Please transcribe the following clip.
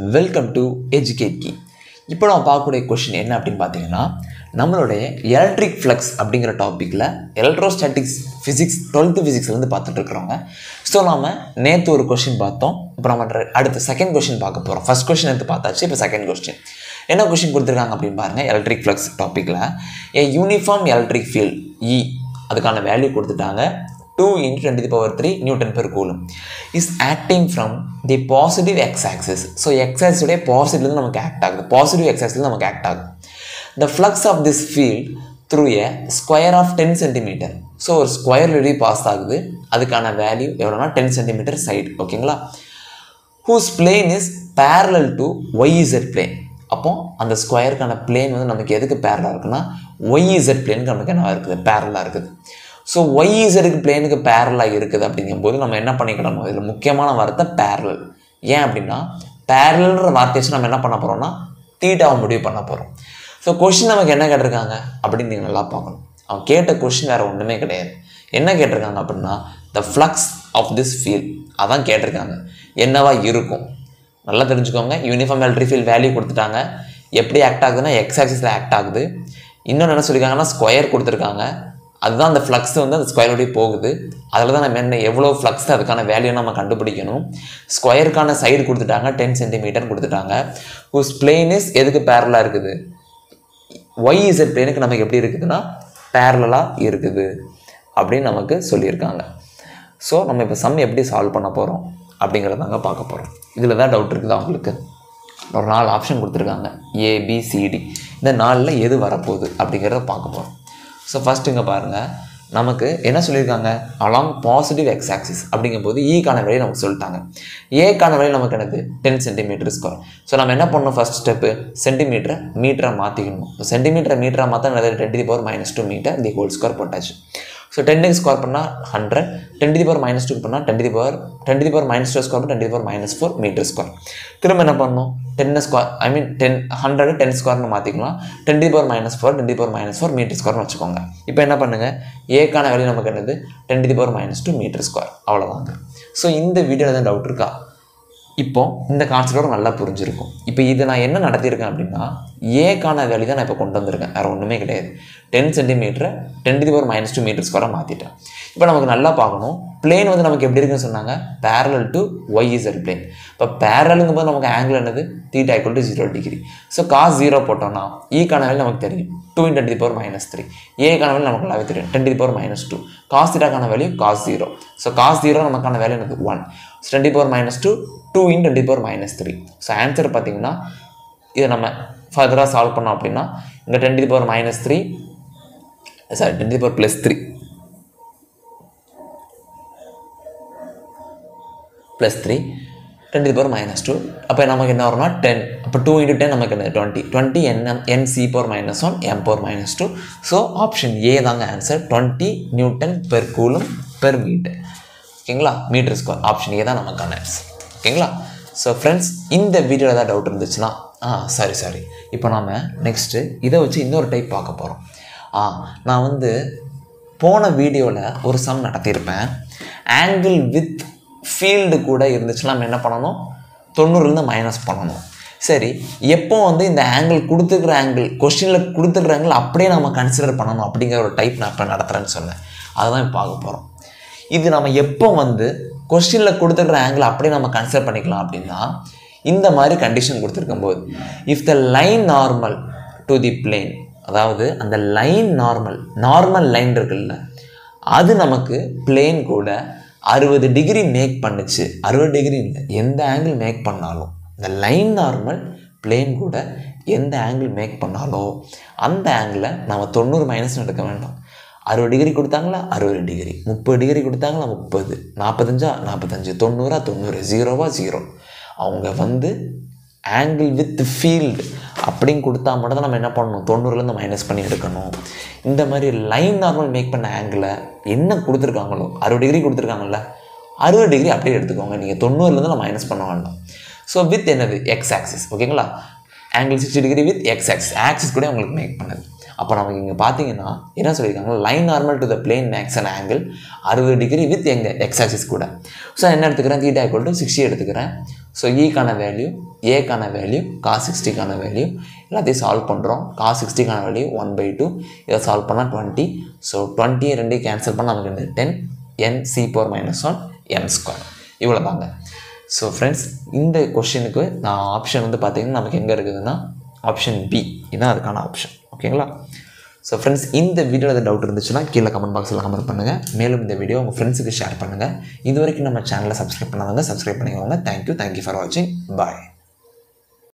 welcome to educate கி இப்போ நம்ம பார்க்கக்கூடிய கொஷின் என்ன அப்படின்னு பார்த்தீங்கன்னா நம்மளுடைய எலக்ட்ரிக் ஃப்ளக்ஸ் அப்படிங்கிற டாப்பிக்கில் எலக்ட்ரோஸ்டாட்டிக்ஸ் ஃபிசிக்ஸ் டுவெல்த்து ஃபிசிக்ஸ்லேருந்து பார்த்துட்டு இருக்கிறோங்க ஸோ நாம நேற்று ஒரு கொஷின் பார்த்தோம் இப்போ நம்ம ரெ- அடுத்து செகண்ட் கொஷின் பார்க்க போகிறோம் ஃபர்ஸ்ட் கொஷின் எடுத்து பார்த்தாச்சு இப்போ செகண்ட் கொஸ்டின் என்ன கொஷின் கொடுத்துருக்காங்க அப்படின்னு பாருங்கள் எலக்ட்ரிக் ஃப்ளக்ஸ் டாப்பிக்கில் A uniform electric field E அதுக்கான வேல்யூ கொடுத்துட்டாங்க two into twenty power three newton per coulomb is acting from the positive X axis so X ஆக்சிஸுடைய பாசிட்டிவ்லேருந்து நமக்கு ஆக்ட் ஆகுது பாசிட்டிவ் எக்ஸ் ஆக்சிஸ்லேருந்து நமக்கு ஆக்ட் ஆகுது the flux of this field through a square of ten centimetre so ஒரு square வெளியே pass ஆகுது அதுக்கான வேல்யூ எவ்வளோனா டென் சென்டிமீட்டர் சைடு ஓகேங்களா whose plane is parallel to YZ plane அப்போ அந்த ஸ்கொயருக்கான பிளேன் வந்து நமக்கு எதுக்கு பேரலாக இருக்குன்னா ஒய்இசட் பிளேனுக்கு நமக்கு என்ன இருக்குது பேரலாக இருக்குது ஸோ ஒய்இசடுக்கு பிளேனுக்கு பேரலாக இருக்குது அப்படிங்கும்போது நம்ம என்ன பண்ணிக்கிடணும் இதில் முக்கியமான வார்த்தை பேரலல் ஏன் அப்படின்னா பேரலன்ற வார்த்தையை வச்சு நம்ம என்ன பண்ண போகிறோம்னா தீட்டாவை முடிவு பண்ண போகிறோம் ஸோ கொஷின் நமக்கு என்ன கேட்டிருக்காங்க அப்படின்னு நீங்கள் நல்லா பார்க்கணும் அவன் கேட்ட கொஷின் வேறு ஒன்றுமே கிடையாது என்ன கேட்டிருக்காங்க அப்படின்னா the flux of this field அதான் கேட்டிருக்காங்க என்னவா இருக்கும் நல்லா தெரிஞ்சுக்கோங்க யூனிஃபார்ம் எலக்ட்ரிக் ஃபீல்ட் வேல்யூ கொடுத்துட்டாங்க எப்படி ஆக்ட் ஆகுதுன்னா எக்ஸ் ஆக்சிஸில் ஆக்ட் ஆகுது இன்னொன்று என்ன சொல்லியிருக்காங்கன்னா ஸ்கொயர் கொடுத்துருக்காங்க அதுதான் அந்த ஃப்ளக்ஸ் வந்து அந்த ஸ்கொயரோடய போகுது அதில் தான் நம்ம என்ன எவ்வளோ ஃப்ளக்ஸ் அதுக்கான வேல்யூ நம்ம கண்டுபிடிக்கணும் ஸ்கொயருக்கான சைடு கொடுத்துட்டாங்க டென் சென்டிமீட்டர் கொடுத்துட்டாங்க ஹூஸ் பிளேன் இஸ் எதுக்கு பேரலாக இருக்குது ஒய் இசட் பிளேனுக்கு நமக்கு எப்படி இருக்குதுன்னா பேரலாக இருக்குது அப்படின்னு நமக்கு சொல்லியிருக்காங்க ஸோ நம்ம இப்போ சம் எப்படி சால்வ் பண்ண போகிறோம் அப்படிங்கிறதாங்க பார்க்க போகிறோம் இதில் தான் டவுட் இருக்குதா உங்களுக்கு ஒரு நாலு ஆப்ஷன் கொடுத்துருக்காங்க ஏபிசிடி இந்த நாலில் எது வரப்போகுது அப்படிங்கிறத பார்க்க போகிறோம் ஸோ ஃபஸ்ட்டு இங்கே பாருங்கள் நமக்கு என்ன சொல்லியிருக்காங்க அலாங் பாசிட்டிவ் எக்ஸ் ஆக்சிஸ் அப்படிங்கும்போது ஈக்கான வழி நமக்கு சொல்லிட்டாங்க ஏக்கான வழி நமக்கு என்னது டென் சென்டிமீட்டர் ஸ்கொயர் ஸோ நம்ம என்ன பண்ணணும் ஃபர்ஸ்ட் ஸ்டெப்பு சென்டிமீட்டரை மீட்டரை மாற்றிக்கணும் சென்டிமீட்டரை மீட்டராக மாற்ற என்னது ten the power minus two metre the whole square போட்டாச்சு ஸோ டென் எக்ஸ் ஸ்கொயர் பண்ணால் hundred ten the power minus two பண்ணால் ten the power ten the power minus two square ten the power minus four metre square திரும்ப என்ன பண்ணணும் ten square I mean ten hundred ten ஸ்கொயர்னு மாற்றிக்கலாம் ten the power minus four ten the power minus four metre ஸ்கொயர்னு வச்சுக்கோங்க இப்போ என்ன பண்ணுங்கள் ஏக்கான வேல்யூ நமக்கு என்னது ten the power minus two metre square அவ்வளோதாங்க ஸோ இந்த வீடியோவில் தான் டவுட் இருக்கா இப்போ இந்த கான்செப்டோட நல்லா புரிஞ்சிருக்கும் இப்போ இது நான் என்ன நடத்தியிருக்கேன் அப்படின்னா ஏக்கான வேல்யூ தான் நான் இப்போ கொண்டு வந்திருக்கேன் வேறு ஒன்றுமே கிடையாது டென் சென்டிமீட்டரை ten the power minus two metre ஸ்கொயராக மாற்றிட்டேன் இப்போ நமக்கு நல்லா பார்க்கணும் பிளேன் வந்து நமக்கு எப்படி இருக்குன்னு சொன்னாங்க parallel to Y Z plane இப்போ பேரலுங்கும் போது நமக்கு ஆங்கிள் என்னது theta equal to zero degree so cos zero போட்டோம்னா ஈக்கான வேல்யூ நமக்கு தெரியும் two in ten the power minus three ஏக்கான வேல்யூ நமக்கு நல்லாவே தெரியும் ten the power minus two cos தீட்டாக்கான value cos zero so cos zero நமக்கான வேல்யூ எனக்கு one so twenty power minus two two in twenty power minus three so answer பார்த்தீங்கன்னா இதை நம்ம ஃபர்தராக சால்வ் பண்ணோம் அப்படின்னா இங்கே ten the power minus three sorry ten the power plus three plus three ten the power minus two அப்போ நமக்கு என்ன வரும்னா டென் அப்போ டூ இன்ட்டு டென் நமக்கு என்ன twenty twenty N M N C power minus one M power minus two so option A தாங்க answer twenty newton per coulomb per metre ஓகேங்களா metre square option A தான் நமக்கான ஆன்சர் ஓகேங்களா ஸோ ஃப்ரெண்ட்ஸ் இந்த வீடியோவில் ஏதாவது டவுட் இருந்துச்சுன்னா ஆ சாரி சாரி இப்போ நாம் நெக்ஸ்ட்டு இதை வச்சு இன்னொரு டைப் பார்க்க போகிறோம் ஆ நான் வந்து போன வீடியோவில் ஒரு சம் நடத்தியிருப்பேன் ஆங்கிள் வித் ஃபீல்டு கூட இருந்துச்சுன்னா நம்ம என்ன பண்ணணும் தொண்ணூறுலேருந்து மைனஸ் பண்ணணும் சரி எப்போ வந்து இந்த ஆங்கிள் கொடுத்துருக்குற ஆங்கிள் கொஸ்டினில் கொடுத்துருக்குற ஆங்கிள் அப்படியே நம்ம கன்சிடர் பண்ணணும் அப்படிங்கிற ஒரு டைப் நான் இப்போ நடத்துகிறேன்னு சொன்னேன் அதுதான் இப்போ பார்க்க போகிறோம் இது நம்ம எப்போ வந்து கொஸ்டினில் கொடுத்துருக்குற ஆங்கிள் அப்படியே நம்ம கன்சிடர் பண்ணிக்கலாம் அப்படின்னா இந்த மாதிரி கண்டிஷன் கொடுத்துருக்கும் போது if the line normal to the plane அதாவது அந்த லைன் நார்மல் நார்மல் லைன் இருக்குல்ல அது நமக்கு பிளேன் கூட அறுபது டிகிரி மேக் பண்ணுச்சு அறுபது டிகிரி இல்லை எந்த ஆங்கிள் மேக் பண்ணாலும் இந்த லைன் நார்மல் பிளேன் கூட எந்த ஆங்கிள் மேக் பண்ணாலும் அந்த ஆங்கிளை நம்ம தொண்ணூறு மைனஸ் எடுக்க வேண்டாம் அறுபது டிகிரி கொடுத்தாங்களா அறுபது டிகிரி முப்பது டிகிரி கொடுத்தாங்களா முப்பது நாற்பத்தஞ்சா நாற்பத்தஞ்சு தொண்ணூறா தொண்ணூறு ஜீரோவா ஜீரோ அவங்க வந்து ஆங்கிள் வித் ஃபீல்டு அப்படின்னு கொடுத்தா மட்டும் தான் நம்ம என்ன பண்ணணும் தொண்ணூறுலேருந்து மைனஸ் பண்ணி எடுக்கணும் இந்த மாதிரி லைன் நார்மல் மேக் பண்ண ஆங்கிளை என்ன கொடுத்துருக்காங்களோ அறுபது டிகிரி கொடுத்துருக்காங்கல்ல அறுபது டிகிரி அப்படியே எடுத்துக்கோங்க நீங்கள் தொண்ணூறுலேருந்து நான் மைனஸ் பண்ண வேண்டாம் ஸோ வித் என்னது எக்ஸ் ஆக்சிஸ் ஓகேங்களா angle sixty degree with X axis axis கூட உங்களுக்கு மேக் பண்ணுது அப்போ நமக்கு இங்கே பார்த்தீங்கன்னா என்ன சொல்லியிருக்காங்க line normal to the plane ஆக்ஸ் அண்ட் ஆங்கிள் அறுபது டிகிரி வித் எங்க எக்ஸ் ஆக்சிஸ் கூட ஸோ என்ன எடுத்துக்கிறேன் தீட்டா ஈக்குவல் டு சிக்ஸ்டி எடுத்துக்கிறேன் ஸோ ஈக்கான வேல்யூ ஏக்கான வேல்யூ காஸ் சிக்ஸ்டிக்கான வேல்யூ எல்லாத்தையும் சால்வ் பண்ணுறோம் காஸ் சிக்ஸ்டிக்கான வேல்யூ ஒன் பை டூ இதை சால்வ் பண்ணால் டுவெண்ட்டி ஸோ டுவெண்ட்டி ரெண்டையும் கேன்சல் பண்ணால் நமக்கு இந்த ten N C power minus one N square இவ்வளோ தாங்க ஸோ ஃப்ரெண்ட்ஸ் இந்த கொஷினுக்கு நான் ஆப்ஷன் வந்து பார்த்தீங்கன்னா நமக்கு எங்கே இருக்குதுன்னா ஆப்ஷன் பி இதுதான் அதுக்கான ஆப்ஷன் ஓகேங்களா ஸோ ஃப்ரெண்ட்ஸ் இந்த வீடியோவில் ஏதாவது டவுட் இருந்துச்சுன்னா கீழே கமெண்ட் பாக்ஸில் கமெண்ட் பண்ணுங்கள் மேலும் இந்த வீடியோ உங்கள் ஃப்ரெண்ட்ஸுக்கு ஷேர் பண்ணுங்கள் இது வரைக்கும் நம்ம சேனலை சப்ஸ்கிரைப் பண்ணாதவங்க சப்ஸ்கிரைப் பண்ணிக்கோங்க தேங்க்யூ தேங்க்யூ ஃபார் வாட்சிங் பாய்